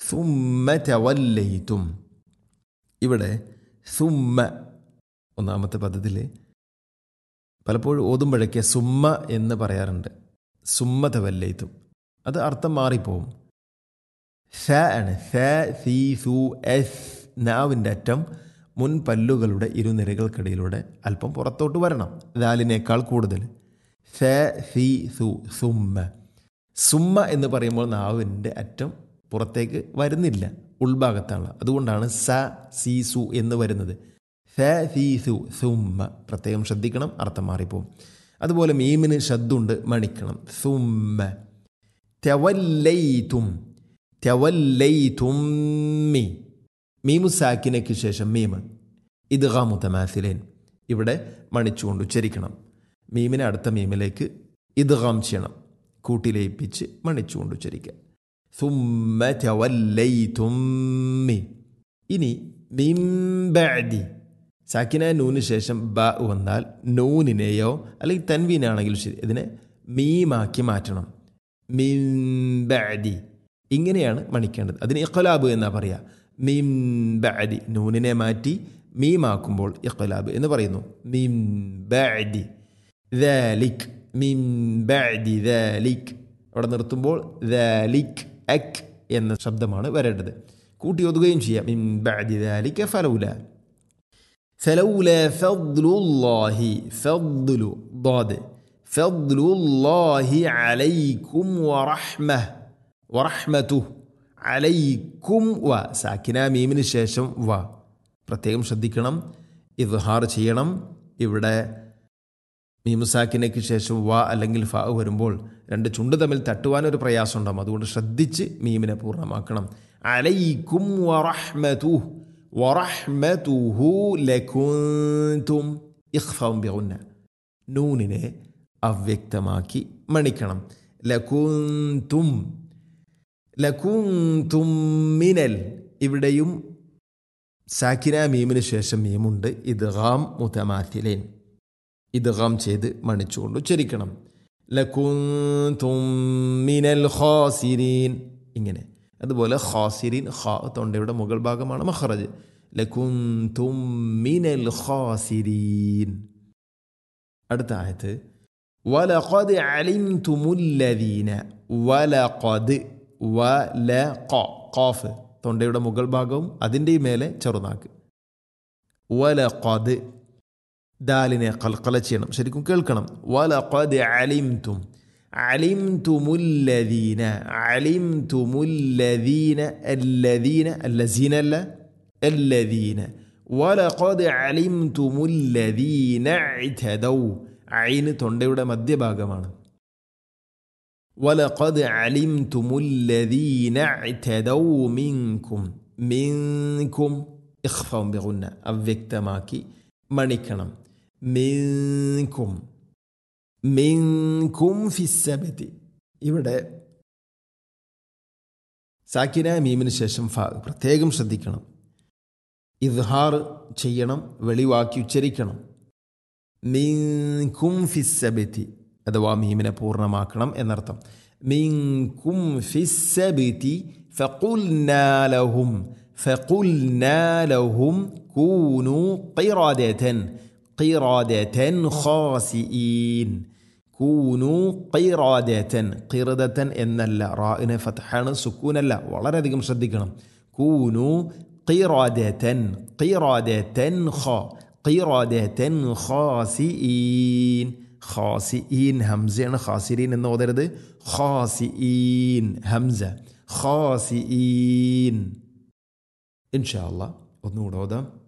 സുമ്മ തവല്ലയിത്തും ഇവിടെ സുമ്മ ഒന്നാമത്തെ പദത്തിൽ പലപ്പോഴും ഓതുമ്പോഴൊക്കെ സുമ്മ എന്ന് പറയാറുണ്ട് സുമ്മ തവല്ലയിത്തും അത് അർത്ഥം മാറിപ്പോവും സ ആണ് സ സി സു എസ് നാവിൻ്റെ അറ്റം മുൻ പല്ലുകളുടെ ഇരുനിരകൾക്കിടയിലൂടെ അല്പം പുറത്തോട്ട് വരണം ദാലിനേക്കാൾ കൂടുതൽ സ സി സു സുമ്മ സുമ്മ എന്ന് പറയുമ്പോൾ നാവിൻ്റെ അറ്റം പുറത്തേക്ക് വരുന്നില്ല ഉൾഭാഗത്താണ് അതുകൊണ്ടാണ് സ സി സു എന്ന് വരുന്നത് സ സി സു സുമ്മ പ്രത്യേകം ശ്രദ്ധിക്കണം അർത്ഥം മാറിപ്പോവും അതുപോലെ മീമിന് ശബ്ദമുണ്ട് മണിക്കണം സുമ്മ തെവല്ലൈതും തെവല്ലൈതും മീ മീമു സാക്കിനയ്ക്ക് ശേഷം മീമ് ഇദ്ഗാ മുത്തമാസിലേൻ ഇവിടെ മണിച്ചുകൊണ്ട് ഉച്ചരിക്കണം മീമിനെ അടുത്ത മീമിലേക്ക് ഇദ്ഗാം ചെയ്യണം കൂട്ടിലയിപ്പിച്ച് മണിച്ചുകൊണ്ട് ഉച്ചരിക്കുക സുമ്മ തെവല്ലൈതും മീ ഇനി മിംബഅദി സാക്കിന നൂന് ശേഷം ബ വന്നാൽ നൂനിനെയോ അല്ലെങ്കിൽ തൻവീനാണെങ്കിലും ശരി ഇതിനെ മീമാക്കി മാറ്റണം മിംബഅദി ഇങ്ങനെയാണ് മണിക്കേണ്ടത് അതിന് ഇഖലാബ് എന്നാ പറയുക മിംബഅദി നൂനിനെ മാറ്റി മീമാക്കുമ്പോൾ ഇഖലാബ് എന്ന് പറയുന്നു മിംബഅദി ദാലിക് മിംബഅദി ദാലിക് അവിടെ നിർത്തുമ്പോൾ ദാലിക് അക് എന്ന ശബ്ദമാണ് വരേണ്ടത് കൂട്ടി ഒതുകയും ചെയ്യാം മിംബഅദി ദാലിക ഫലൗല فلولا فضل الله فضل ضاد فضل الله عليكم ورحمة ورحمته عليكم و സാക്കിന മീമിന് ശേഷം വ പ്രത്യേകം ശ്രദ്ധിക്കണം ഇദ്ഹാർ ചെയ്യണം ഇവിടെ മീമുസാക്കിനയ്ക്ക് ശേഷം വ അല്ലെങ്കിൽ ഫ വരുമ്പോൾ രണ്ട് ചുണ്ട് തമ്മിൽ തട്ടുവാനൊരു പ്രയാസം ഉണ്ടാകും അതുകൊണ്ട് ശ്രദ്ധിച്ച് മീമിനെ പൂർണ്ണമാക്കണം അലൈക്കും വറഹ്മതുഹു വറഹ്മതുഹു ലകുന്തും ഇഖ്ഫാവും ബിഗുന്ന നൂനിനെ അവ്യക്തമാക്കി മണിക്കണം ലകുന്തും ലകുന്തും മിനൽ ഇവിടെയും സാക്കിന മീമിന് ശേഷം മീമുണ്ട് ഇദ്ഗാം മുതമാത്തിലേൻ ഇദ്ഗാം ചെയ്ത് മണിച്ചുകൊണ്ട് ഉച്ചരിക്കണം ലകുന്തും മിനൽ ഖാസിരീൻ ഇങ്ങനെ അതുപോലെ ഖാസിരീൻ ഖാ തൊണ്ടയുടെ മുകൾ ഭാഗമാണ് മഖറജ് ലകുന്തും മിനൽ ഖാസിരീൻ അടുത്ത ആയത്ത് വലഖദ് അലിംതുമുല്ലദീന വലഖദ് വലഖ ഖാഫ് തൊണ്ടയുടെ മുകൾ ഭാഗവും അതിൻ്റെ മേലെ ചെറുനാക്ക് വലഖദ് ദാലിനെ കൽക്കല ചെയ്യണം ശരിക്കും കേൾക്കണം വലഖദ് അലിംതും അലിംതുമുല്ലദീന അലിംതുമുല്ലദീന അല്ലദീന അല്ലസീന അല്ല അല്ലദീന വലഖദ് അലിംതുമുല്ലദീന ഇതദൗ ഐന് തൊണ്ടയുടെ മധ്യഭാഗമാണ് വലഖദ് അലിംതുമുല്ലദീന ഇതദൗ മിൻകും മിൻകും ഇഖ്ഫം ബിഗുന്ന അവ്യക്തമാക്കി മണിക്കണം മിൻകും മിൻകും ഫിസ്സബത്തി ഇവിടെ സാക്കിന മീമിന് ശേഷം ഫ പ്രത്യേകം ശ്രദ്ധിക്കണം ഇദ്ഹാർ ചെയ്യണം വെളിവാക്കി ഉച്ചരിക്കണം മിൻകും ഫിസ്സബത്തി അഥവാ മീമിനെ പൂർണ്ണമാക്കണം എന്നർത്ഥം മിൻകും ഫിസ്സബത്തി ഫഖുൽനാലഹും ഫഖുൽനാലഹും കൂനു ഖിറാദതൻ ഖിറാദതൻ ഖാസിഈൻ കൂനു ഖിറാദതൻ ഖിറദതൻ എന്നല്ല റാഇന് ഫത്ഹാണ് സുക്കൂനല്ല വളരെയധികം ശ്രദ്ധിക്കണം കൂനു ഖിറാദതൻ ഖിറാദതൻ ഖ ഖിറാദതൻ ഖാസിഈൻ ഖാസിഈൻ ഹംസയാണ് ഖാസിരീൻ എന്ന് ഓതരുത് ഖാസിഈൻ ഹംസ ഖാസിഈൻ ഇൻഷാ അല്ലാ ഒന്നുകൂടെ ഓതാം